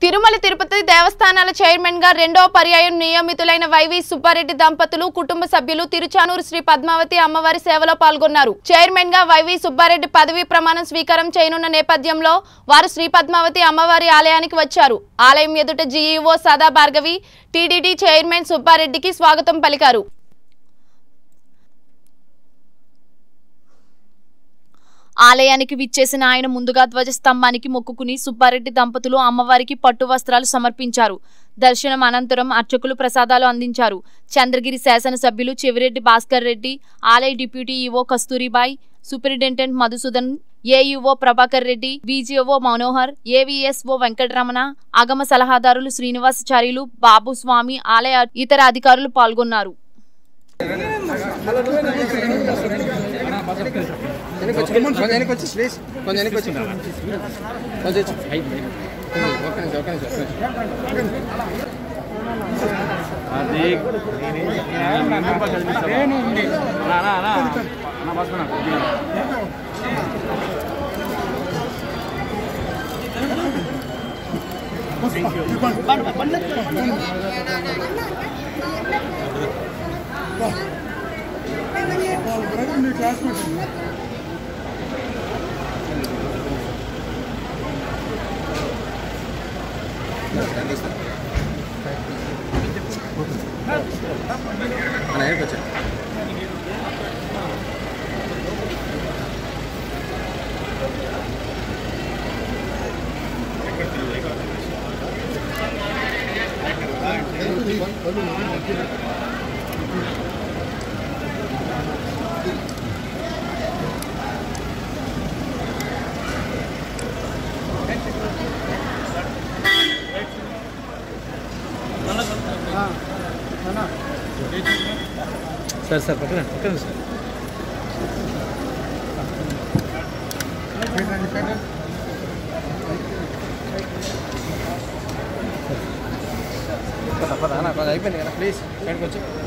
Tirumala Tirupati దేవస్థానాల chairman గా రెండవ పర్యాయం నియమితులైన వైవి సుబ్బారెడ్డి దంపతులు కుటుంబ సభ్యులు తిరుచానూరు శ్రీ పద్మావతి అమ్మవారి సేవలో పాల్గొన్నారు చైర్మన్ గా వైవి సుబ్బారెడ్డి పదవీ ప్రమాణం స్వీకారం చేయనున్న నేపథ్యంలో వారు శ్రీ పద్మావతి అమ్మవారి ఆలయానికి వచ్చారు ఆలయం ఎదుట జీఈఓ సదా భార్గవి టీడీడీ చైర్మన్ సుబ్బారెడ్డికి స్వాగతం పలికారు ఆలయానికి విచ్చేసిన ఆయన ముందుగా ధ్వజస్తంభానికి మొక్కుకుని సుబ్బారెడ్డి దంపతులు అమ్మవారికి పట్టు వస్త్రాలు సమర్పించారు దర్శనం అనంతరం అర్చకులు ప్రసాదాలు అందించారు చంద్రగిరి శాసనసభ్యులు చెవిరెడ్డి భాస్కర్ రెడ్డి ఆలయ deputy EO Kasturibai superintendent Madhusudan AEO Prabhakar Reddy BGO Manohar AVSO Venkataramana ఆగమ సలహాదారులు శ్రీనివాసాచార్యులు బాబు స్వామి ఆలయ ఇతర అధికారులు పాల్గొన్నారు కొంచెం వెనక్కి వచ్చి ప్లీజ్ కొంచెం వెనక్కి వచ్చి కొంచెం వచ్చి. ఒక్క నిమిషం ఒక్క నిమిషం అన్న వెనక్కి వచ్చా సార్ సార్ పక్కన పక్కన సార్ అయిపోయింది కదా ప్లీజ్ బయటకు వచ్చి